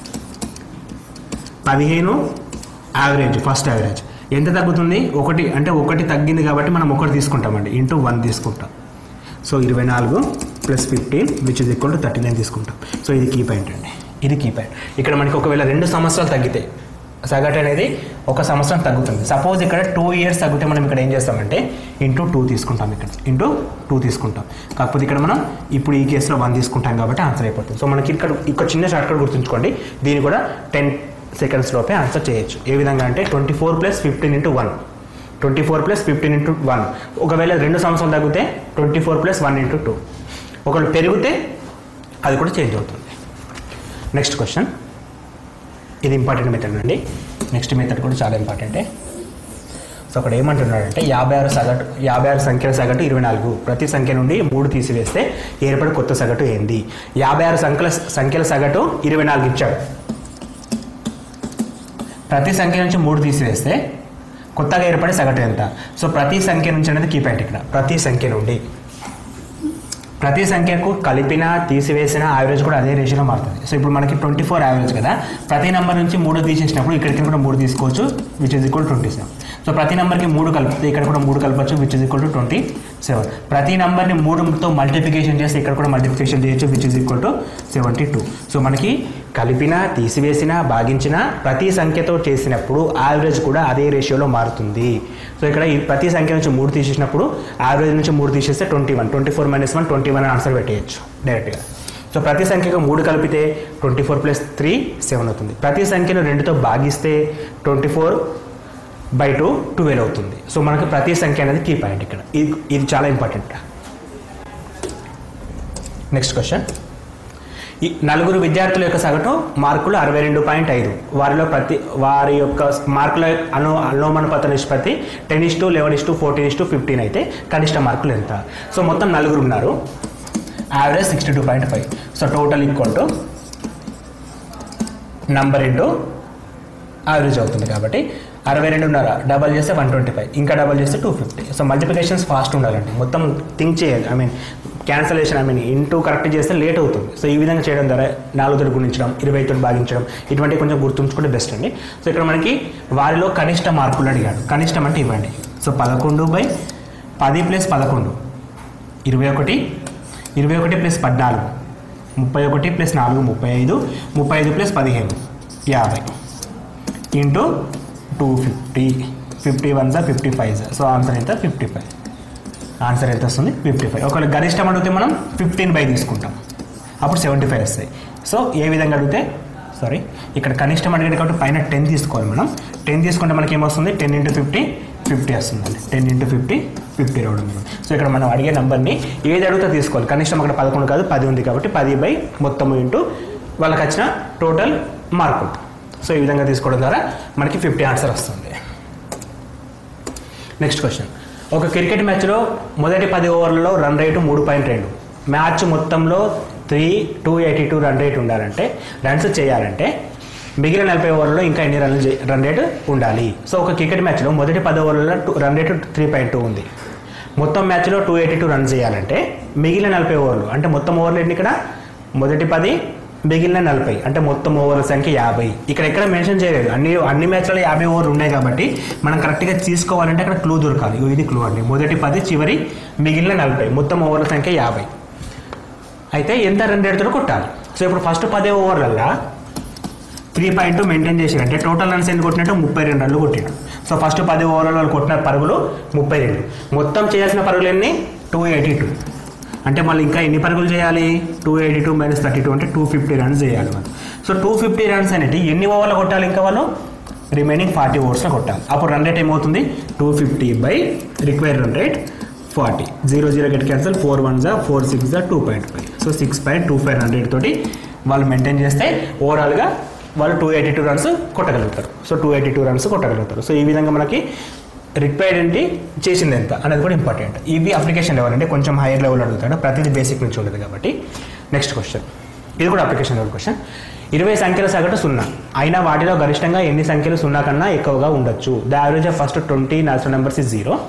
పదిహేను యావరేజ్ ఫస్ట్ యావరేజ్ ఎంత తగ్గుతుంది ఒకటి అంటే ఒకటి తగ్గింది కాబట్టి మనం ఒకటి తీసుకుంటామండి ఇంటూ వన్ తీసుకుంటాం సో ఇరవై నాలుగు plus fifteen which is equal to thirty nine తీసుకుంటాం సో ఇది కీ పాయింట్ అండి ఇది కీ పాయింట్ ఇక్కడ మనకి ఒకవేళ రెండు సంవత్సరాలు తగ్గితే సగటు అనేది ఒక సంవత్సరం తగ్గుతుంది సపోజ్ ఇక్కడ టూ ఇయర్స్ తగ్గితే మనం ఇక్కడ ఏం చేస్తామంటే ఇంటూ టూ తీసుకుంటాం ఇక్కడ ఇంటూ టూ తీసుకుంటాం కాకపోతే ఇక్కడ మనం ఇప్పుడు ఈ కేసులో వన్ తీసుకుంటాం కాబట్టి ఆన్సర్ అయిపోతుంది సో మనకి ఇక్కడ ఇక్కడ చిన్న షార్ట్ కట్ గుర్తుంచుకోండి దీన్ని కూడా టెన్ సెకండ్స్ లోపే ఆన్సర్ చేయొచ్చు ఏ విధంగా అంటే twenty four plus fifteen into one twenty four plus fifteen into one ఒకవేళ రెండు సంవత్సరాలు తగ్గితే twenty four plus one into two ఒకవేళ పెరిగితే అది కూడా చేంజ్ అవుతుంది నెక్స్ట్ క్వశ్చన్ ఇది ఇంపార్టెంట్ మెథడ్ అండి నెక్స్ట్ మెథడ్ కూడా చాలా ఇంపార్టెంటే సో అక్కడ ఏమంటున్నాడంటే యాభై ఆరు సగటు యాభై ఆరు సంఖ్యల సగటు ఇరవై నాలుగు ప్రతి సంఖ్య నుండి మూడు తీసివేస్తే ఏర్పడే కొత్త సగటు ఏంది యాభై ఆరు సంఖ్యల సంఖ్యల సగటు ఇరవై నాలుగు ఇచ్చాడు ప్రతి సంఖ్య నుంచి మూడు తీసివేస్తే కొత్తగా ఏర్పడే సగటు ఎంత సో ప్రతి సంఖ్య నుంచి అనేది కీ పాయింట్ ఇక్కడ ప్రతి సంఖ్య నుండి ప్రతి సంఖ్యకు కలిపిన తీసివేసిన యావరేజ్ కూడా అదే రేషియోలో మారుతుంది సో ఇప్పుడు మనకి ట్వంటీ ఫోర్ యావరేజ్ కదా ప్రతి నెంబర్ నుంచి మూడు తీసేసినప్పుడు ఇక్కడికి కూడా మూడు తీసుకోవచ్చు which is equal twenty seven so ప్రతి నెంబర్కి మూడు కలిపితే ఇక్కడ కూడా మూడు కలపచ్చు which is equal to twenty seven ప్రతి నెంబర్ని మూడుతో మల్టిప్లికేషన్ చేస్తే ఇక్కడ కూడా మల్టిప్లికేషన్ చేయొచ్చు which is equal to seventy two so మనకి కలిపిన తీసివేసిన భాగించిన ప్రతి సంఖ్యతో చేసినప్పుడు యావరేజ్ కూడా అదే రేషియోలో మారుతుంది సో ఇక్కడ ఈ ప్రతి సంఖ్య నుంచి మూడు తీసేసినప్పుడు యావరేజ్ నుంచి మూడు తీసేస్తే twenty one twenty four minus one twenty one answer పెట్టేయచ్చు డైరెక్ట్గా సో ప్రతి సంఖ్యకు మూడు కలిపితే twenty four plus three seven అవుతుంది ప్రతి సంఖ్యను రెండుతో భాగిస్తే twenty four by two twelve అవుతుంది సో మనకి ప్రతి సంఖ్య అనేది కీ పాయింట్ ఇక్కడ ఇది ఇది చాలా ఇంపార్టెంట్ నెక్స్ట్ క్వశ్చన్ ఈ నలుగురు విద్యార్థుల యొక్క సగటు మార్కులు అరవై రెండు పాయింట్ ఐదు వారిలో ప్రతి వారి యొక్క మార్కుల అను అనుమానపత నిష్పత్తి ten is to eleven is to fourteen is to fifteen అయితే కనిష్ట మార్కులు ఎంత సో మొత్తం నలుగురు ఉన్నారు average sixty two point five so total equal to number into average అవుతుంది కాబట్టి అరవై రెండున్నర డబల్ చేస్తే వన్ ట్వంటీ ఫైవ్ ఇంకా డబల్ చేస్తే two fifty so multiplications fast ఉండాలండి మొత్తం థింక్ చేయాలి I mean cancellation I mean into correct చేస్తే లేట్ అవుతుంది సో ఈ విధంగా చేయడం ద్వారా నాలుగుతో గుణించడం ఇరవై తోటి భాగించడం ఇటువంటి కొంచెం గుర్తుంచుకుంటే బెస్ట్ అండి సో ఇక్కడ మనకి వారిలో కనిష్ట మార్కులు అడిగాడు కనిష్టం అంటే ఇవ్వండి సో పదకొండు బై పది ప్లస్ పదకొండు ఇరవై ఒకటి ఇరవై ఒకటి ప్లస్ పద్నాలుగు ముప్పై ఒకటి ప్లస్ నాలుగు ముప్పై ఐదు ముప్పై ఐదు ప్లస్ పదిహేను యాభై into two fifty fifty one జా ఫిఫ్టీ ఫైవ్ జా సో ఆన్సర్ ఎంత ఫిఫ్టీ ఫైవ్ ఆన్సర్ ఎంత వస్తుంది ఫిఫ్టీ ఫైవ్ ఒకవేళ గరిష్టం అడిగితే మనం ఫిఫ్టీన్ బై తీసుకుంటాం అప్పుడు సెవెంటీ ఫైవ్ వస్తాయి సో ఏ విధంగా అడిగితే సారీ ఇక్కడ కనిష్టం అడిగాడు కాబట్టి పైన టెన్ తీసుకోవాలి మనం టెన్ తీసుకుంటే మనకి ఏమొస్తుంది టెన్ ఇంటూ ఫిఫ్టీ ఫిఫ్టీ వస్తుందండి టెన్ ఇంటూ ఫిఫ్టీ ఫిఫ్టీ రావడం జరుగుతుంది. సో ఇక్కడ మనం అడిగే నెంబర్ని ఏది అడిగితే తీసుకోవాలి కనిష్టం అక్కడ పదకొండు కాదు పది ఉంది కాబట్టి పది బై మొత్తము ఇంటూ వాళ్ళకి వచ్చిన టోటల్ మార్కులు సో ఈ విధంగా తీసుకోవడం ద్వారా మనకి ఫిఫ్టీ ఆన్సర్ వస్తుంది నెక్స్ట్ క్వశ్చన్ ఒక క్రికెట్ మ్యాచ్లో మొదటి పది ఓవర్లలో రన్ రేటు మూడు పాయింట్ రెండు మ్యాచ్ మొత్తంలో three two eighty two run rate ఉండాలంటే రన్స్ చేయాలంటే మిగిలిన నలభై ఓవర్లలో ఇంకా ఎన్ని రన్లు చే- రన్ రేటు ఉండాలి సో ఒక క్రికెట్ మ్యాచ్లో మొదటి పది ఓవర్లలో two run rate three point two ఉంది మొత్తం మ్యాచ్లో టూ ఎయిటీ టూ రన్ చేయాలంటే మిగిలిన నలభై ఓవర్లు అంటే మొత్తం ఓవర్లు ఎన్ని ఇక్కడ మొదటి పది మిగిలిన నలభై అంటే మొత్తం ఓవర్ల సంఖ్య యాభై ఇక్కడ ఎక్కడ మెన్షన్ చేయలేదు అన్ని అన్ని మ్యాచ్లలో యాభై ఓవర్లు ఉన్నాయి కాబట్టి మనం కరెక్ట్గా తీసుకోవాలంటే అక్కడ క్లూ దొరకాలి ఇగో ఇది క్లూ అండి మొదటి పది చివరి మిగిలిన నలభై మొత్తం ఓవర్ల సంఖ్య యాభై అయితే ఎంత రన్ రేట్తో కొట్టాలి సో ఇప్పుడు ఫస్ట్ పదే ఓవర్లల్లా త్రీ పాయింట్ మెయింటైన్ చేసి అంటే టోటల్ రన్స్ ఎన్ని కొట్టినట్టు ముప్పై రెండు రన్లు కొట్టినాడు సో ఫస్ట్ పది ఓవర్లలో వాళ్ళు కొట్టిన పరుగులు ముప్పై రెండు మొత్తం చేయాల్సిన పరుగులు ఎన్ని టూ ఎయిటీ టూ అంటే మళ్ళీ ఇంకా ఎన్ని పరుగులు చేయాలి two eighty two minus thirty two అంటే టూ ఫిఫ్టీ రన్స్ చేయాలి మనం సో టూ ఫిఫ్టీ రన్స్ అనేవి ఎన్ని ఓవర్లు కొట్టాలి ఇంకా వాళ్ళు రిమైనింగ్ ఫార్టీ ఓవర్స్లో కొట్టాలి అప్పుడు రన్ రేట్ ఏమవుతుంది two fifty by require run rate forty zero zero get cancel four one జా ఫోర్ సిక్స్ జా two point five so six point two five hundred తోటి వాళ్ళు మెయింటైన్ చేస్తే ఓవరాల్గా వాళ్ళు టూ ఎయిటీ టూ రన్స్ కొట్టగలుగుతారు so two eighty two runs కొట్టగలుగుతారు సో ఈ విధంగా మనకి రిక్వైర్డ్ ఏంటి చేసింది ఎంత అనేది కూడా ఇంపార్టెంట్ ఇవి అప్లికేషన్ లెవెల్ అంటే కొంచెం హైయర్ లెవెల్ అడుగుతాడు ప్రతిదీ బేసిక్ నుంచి ఉండదు కాబట్టి నెక్స్ట్ క్వశ్చన్ ఇది కూడా అప్లికేషన్ లెవెల్ క్వశ్చన్ ఇరవై సంఖ్యల సగటు సున్నా అయినా వాటిలో గరిష్టంగా ఎన్ని సంఖ్యలు సున్నా కన్నా ఎక్కువగా ఉండొచ్చు the average of first twenty natural numbers is zero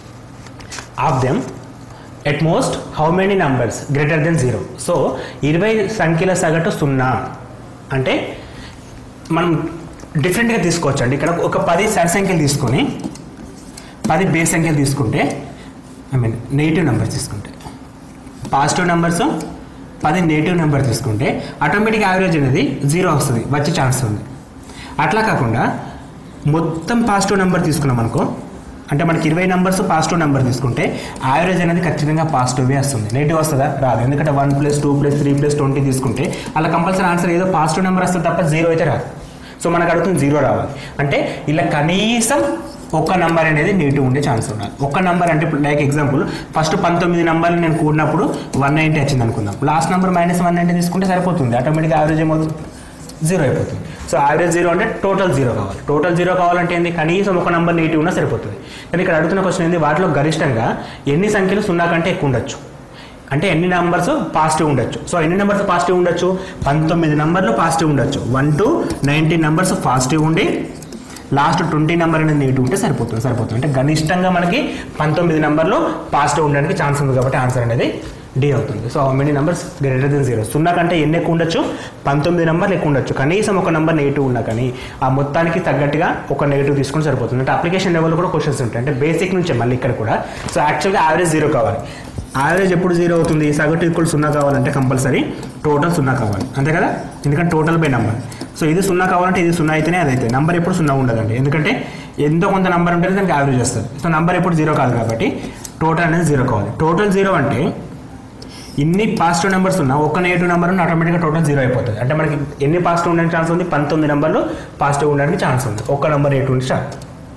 of them at most how many numbers greater than zero so ఇరవై సంఖ్యల సగటు సున్నా అంటే మనం డిఫరెంట్గా తీసుకోవచ్చు అండి ఇక్కడ ఒక పది సరి సంఖ్యలు తీసుకొని పది బేస్ సంఖ్యలు తీసుకుంటే ఐ మీన్ నెగిటివ్ నెంబర్స్ తీసుకుంటే పాజిటివ్ నెంబర్స్ పది నెగిటివ్ నెంబర్ తీసుకుంటే ఆటోమేటిక్ యావరేజ్ అనేది జీరో వస్తుంది వచ్చే ఛాన్స్ ఉంది అట్లా కాకుండా మొత్తం పాజిటివ్ నెంబర్ తీసుకున్నాం అనుకో అంటే మనకి ఇరవై నెంబర్స్ పాజిటివ్ నెంబర్ తీసుకుంటే యావరేజ్ అనేది ఖచ్చితంగా పాజిటివ్వే వస్తుంది నెగిటివ్ వస్తుందా రాదు ఎందుకంటే one plus two plus three plus twenty తీసుకుంటే అలా కంపల్సరీ ఆన్సర్ ఏదో పాజిటివ్ నెంబర్ వస్తుంది తప్ప జీరో అయితే రాదు సో మనకు అడుగుతుంది జీరో రావాలి అంటే ఇలా కనీసం ఒక్క నంబర్ అనేది నెగిటివ్ ఉండే ఛాన్స్ ఉండాలి ఒక్క నంబర్ అంటే ఇప్పుడు లైక్ ఎగ్జాంపుల్ ఫస్ట్ పంతొమ్మిది నంబర్లు నేను కూడినప్పుడు వన్ నైంటీ వచ్చింది అనుకుందాం last number minus one ninety తీసుకుంటే సరిపోతుంది ఆటోమేటిక్గా యావరేజ్ ఏమవుతుంది జీరో అయిపోతుంది సో యావరేజ్ జీరో అంటే టోటల్ జీరో కావాలి టోటల్ జీరో కావాలంటే ఏంది కనీసం ఒక నంబర్ నెగిటివ్ ఉన్నా సరిపోతుంది కానీ ఇక్కడ అడుగుతున్న క్వశ్చన్ ఏంది వాటిలో గరిష్టంగా ఎన్ని సంఖ్యలు సున్నా కంటే ఎక్కువ ఉండొచ్చు అంటే ఎన్ని నెంబర్స్ పాజిటివ్ ఉండొచ్చు సో ఎన్ని నెంబర్స్ పాజిటివ్ ఉండొచ్చు పంతొమ్మిది నెంబర్లు పాజిటివ్ ఉండొచ్చు one to nineteen numbers positive ఉండి లాస్ట్ ట్వంటీ నెంబర్ అనేది నెగిటివ్ ఉంటే సరిపోతుంది సరిపోతుంది అంటే గరిష్టంగా మనకి పంతొమ్మిది నెంబర్లు పాజిటివ్ ఉండడానికి ఛాన్స్ ఉంది కాబట్టి ఆన్సర్ అనేది డి అవుతుంది so many numbers greater than zero సున్నా కంటే ఎన్ని ఎక్కువ ఉండొచ్చు పంతొమ్మిది నెంబర్లు ఎక్కువ ఉండొచ్చు కనీసం ఒక నెంబర్ నెగిటివ్ ఉన్నా కానీ ఆ మొత్తానికి తగ్గట్టుగా ఒక నెగిటివ్ తీసుకుని సరిపోతుంది అంటే అప్లికేషన్ లెవెల్ కూడా క్వశ్చన్స్ ఉంటాయి అంటే బేసిక్ నుంచే మళ్ళీ ఇక్కడ కూడా సో యాక్చువల్గా యావరేజ్ జీరో కావాలి యావరేజ్ ఎప్పుడు జీరో అవుతుంది సగటు ఈక్వల్ సున్నా కావాలంటే కంపల్సరీ టోటల్ సున్నా కావాలి అంతే కదా ఎందుకంటే టోటల్ బై నెంబర్ సో ఇది సున్నా కావాలంటే ఇది సున్నా అయితేనే అది అయితే నెంబర్ ఎప్పుడు సున్నా ఉండదండి ఎందుకంటే ఎంతో కొంత నెంబర్ ఉంటేనే దానికి యావరేజ్ వస్తుంది సో నెంబర్ ఎప్పుడు జీరో కాదు కాబట్టి టోటల్ అనేది జీరో కావాలి టోటల్ జీరో అంటే ఇన్ని పాజిటివ్ నెంబర్స్ ఉన్నా ఒక నెగిటివ్ నెంబర్ ఉన్న ఆటోమేటిక్గా టోటల్ జీరో అయిపోతుంది అంటే మనకి ఎన్ని పాజిటివ్ ఉండడానికి ఛాన్స్ ఉంది పంతొమ్మిది నెంబర్లు పాజిటివ్ ఉండడానికి ఛాన్స్ ఉంది ఒక్క నెంబర్ ఎయిట్ ఉంటే చాలు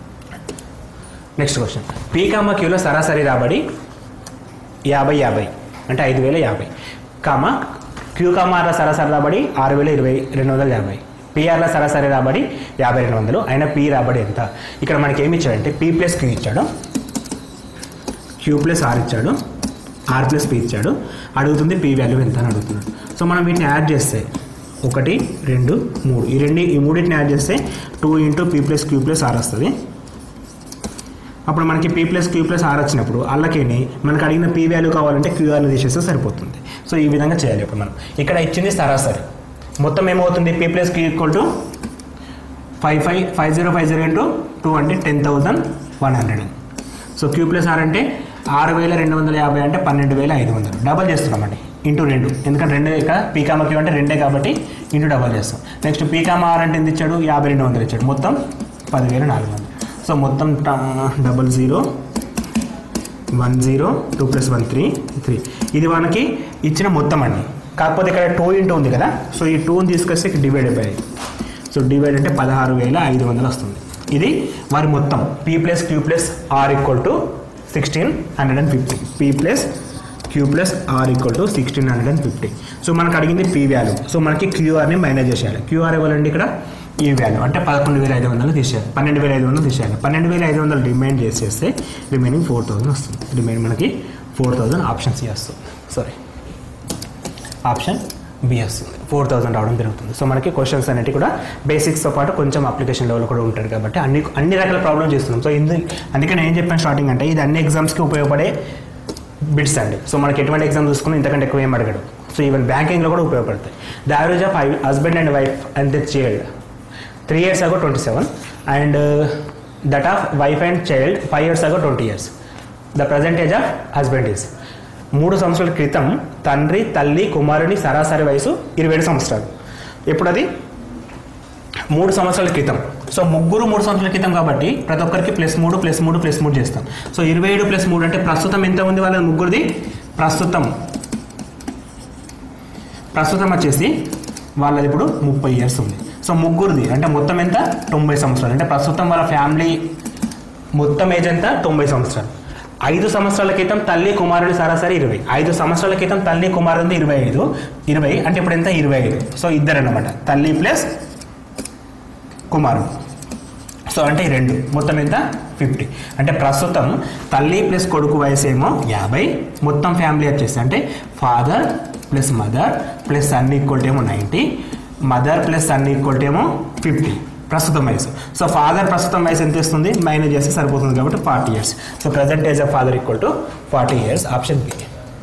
నెక్స్ట్ క్వశ్చన్ పీ కామ క్యూలో సరాసరి రాబడి యాభై యాభై అంటే ఐదు వేల యాభై కామ క్యూ కామార్ల సరాసరి రాబడి ఆరు వేల ఇరవై రెండు వందల యాభై పిఆర్ల సరాసరి రాబడి యాభై రెండు వందలు అయినా పీ రాబడి ఎంత ఇక్కడ మనకి ఏమి ఇచ్చాడంటే పీ ప్లస్ క్యూ ఇచ్చాడు క్యూ ప్లస్ ఆర్ ఇచ్చాడు ఆర్ ప్లస్ పీ ఇచ్చాడు అడుగుతుంది పీ వాల్యూ ఎంత అని అడుగుతున్నాడు సో మనం వీటిని యాడ్ చేస్తే ఒకటి రెండు మూడు ఈ రెండు ఈ మూడింటిని యాడ్ చేస్తే two into P plus Q plus R వస్తుంది అప్పుడు మనకి P plus Q plus R వచ్చినప్పుడు అల్లకేని మనకు అడిగిన పీ వాల్యూ కావాలంటే క్యూఆర్ని తీసేస్తే సరిపోతుంది సో ఈ విధంగా చేయాలి ఇప్పుడు మనం ఇక్కడ ఇచ్చింది సరాసరి మొత్తం ఏమవుతుంది P plus Q equal to five five five zero five zero into two అంటే ten thousand one hundred so Q plus R అంటే ఆరు వేల రెండు వందల యాభై అంటే పన్నెండు వేల ఐదు వందలు డబల్ చేస్తున్నామండి ఇంటూ రెండు ఎందుకంటే రెండు ఇక్కడ పీకామ క్యూ అంటే రెండే కాబట్టి ఇంటూ డబల్ చేస్తాం నెక్స్ట్ పీకామ ఆర్ అంటే ఎంత ఇచ్చాడు యాభై రెండు వందలు ఇచ్చాడు మొత్తం పదివేల నాలుగు వందలు సో మొత్తం double zero one zero two plus one three three ఇది మనకి ఇచ్చిన మొత్తం అండి కాకపోతే ఇక్కడ టూ ఇంటూ ఉంది కదా సో ఈ టూని తీసుకొస్తే డివైడ్ అయిపోయాయి సో డివైడ్ అంటే పదహారు వేల ఐదు వందలు వస్తుంది ఇది వారి మొత్తం P plus Q plus R equal to sixteen hundred and fifty P plus Q plus R equal to sixteen hundred and fifty so మనకు అడిగింది పీ వాల్యూ సో మనకి క్యూఆర్ని మైనస్ చేసేయాలి క్యూఆర్ ఇవ్వాలండి ఇక్కడ ఈ వాల్యూ అంటే పదకొండు వేల ఐదు వందలు తీసేయాలి పన్నెండు వేల ఐదు వందలు తీసేయాలి పన్నెండు వేల ఐదు వందలు రిమైండ్ చేసేస్తే రిమైనింగ్ ఫోర్ థౌసండ్ వస్తుంది రిమైన్ మనకి ఫోర్ థౌసండ్ ఆప్షన్ సి వస్తుంది సారీ ఆప్షన్ బి వస్తుంది ఫోర్ థౌసండ్ రావడం జరుగుతుంది సో మనకి క్వశ్చన్స్ అనేవి కూడా బేసిక్స్తో పాటు కొంచెం అప్లికేషన్ లెవెల్ కూడా ఉంటుంది కాబట్టి అన్ని అన్ని రకాల ప్రాబ్లమ్ చేస్తున్నాం సో ఇందు అందుకే నేను ఏం చెప్పాను స్టార్టింగ్ అంటే ఇది అన్ని ఎగ్జామ్స్కి ఉపయోగపడే బిట్స్ అండి సో మనకి ఎటువంటి ఎగ్జామ్ చూసుకున్నా ఇంతకంటే ఎక్కువ ఏం అడగడు సో ఈవెన్ బ్యాంకింగ్లో కూడా ఉపయోగపడతాయి the average of husband and wife and that child three years ago twenty seven and that of wife and child five years ago twenty years the present age of husband is మూడు సంవత్సరాల క్రితం తండ్రి తల్లి కుమారుని సరాసరి వయసు ఇరవై ఏడు సంవత్సరాలు ఎప్పుడు అది మూడు సంవత్సరాల క్రితం సో ముగ్గురు మూడు సంవత్సరాల క్రితం కాబట్టి ప్రతి ఒక్కరికి ప్లస్ మూడు ప్లస్ మూడు ప్లస్ మూడు చేస్తాం సో ఇరవై ఏడు ప్లస్ మూడు అంటే ప్రస్తుతం ఎంత ఉంది వాళ్ళ ముగ్గురిది ప్రస్తుతం ప్రస్తుతం వచ్చేసి వాళ్ళది ఇప్పుడు ముప్పై ఇయర్స్ ఉంది సో ముగ్గురిది అంటే మొత్తం ఎంత తొంభై సంవత్సరాలు అంటే ప్రస్తుతం వాళ్ళ ఫ్యామిలీ మొత్తం ఏజ్ ఎంత తొంభై సంవత్సరాలు ఐదు సంవత్సరాల క్రితం తల్లి కుమారుడి సరాసరి ఇరవై ఐదు సంవత్సరాల క్రితం తల్లి కుమారుడి ఇరవై ఐదు ఇరవై అంటే ఇప్పుడు ఎంత ఇరవై ఐదు సో ఇద్దరు అన్నమాట తల్లి ప్లస్ కుమారుడు సో అంటే ఈ రెండు మొత్తం ఎంత ఫిఫ్టీ అంటే ప్రస్తుతం తల్లి ప్లస్ కొడుకు వయసు ఏమో యాభై మొత్తం ఫ్యామిలీ వచ్చేసి అంటే father plus mother plus son equal ఏమో ninety mother plus son equal ఏమో ఫిఫ్టీ ప్రస్తుతం వయసు సో ఫాదర్ ప్రస్తుతం వయసు ఎంత ఇస్తుంది మైనస్ చేస్తే సరిపోతుంది కాబట్టి forty years so present age of father equal to forty years option B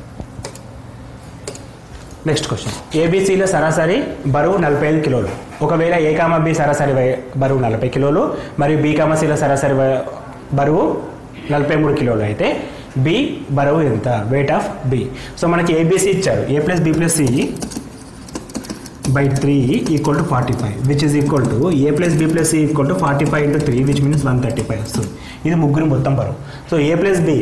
next question ఏబీసీలో సరాసరి బరువు నలభై ఐదు కిలోలు ఒకవేళ ఏ కామ బి సరాసరి వయ- బరువు నలభై కిలోలు మరియు బి కామ సిలో సరాసరి వ- బరువు నలభై మూడు కిలోలు అయితే బి బరువు ఎంత వెయిట్ ఆఫ్ బి సో మనకి ఏబీసీ ఇచ్చారు A plus B plus C by three equal to forty five which is equal to A plus B plus C equal to forty five into three which means one thirty five వస్తుంది ఇది ముగ్గురు మొత్తం బరువు so A plus B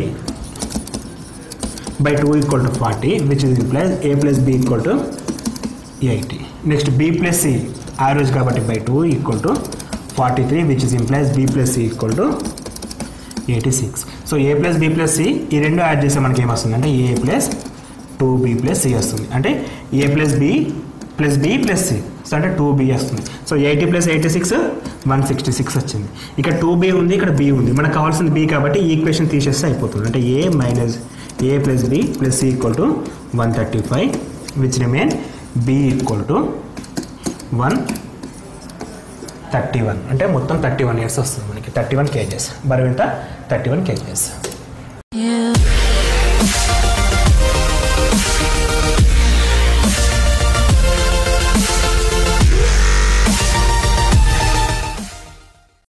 by two equal to forty which is implies A plus B equal to eighty next B plus C average కాబట్టి by two equal to forty three which is implies B plus C equal to eighty six so A plus B plus C ఈ రెండు యాడ్ చేస్తే మనకి ఏమొస్తుంది అంటే A plus two B plus C వస్తుంది అంటే A plus B plus B plus C so అంటే టూ బి వస్తుంది so eighty plus eighty six one sixty six వచ్చింది ఇక్కడ టూ బి ఉంది ఇక్కడ బి ఉంది మనకు కావాల్సింది బి కాబట్టి ఈ ఈక్వేషన్ తీసేస్తే అయిపోతుంది అంటే A minus A plus B plus C equal to one thirty five which remain B equal to one thirty one అంటే మొత్తం థర్టీ వన్ ఇయర్స్ వస్తుంది మనకి థర్టీ వన్ కేజెస్ బరువు ఎంత థర్టీ వన్ కేజెస్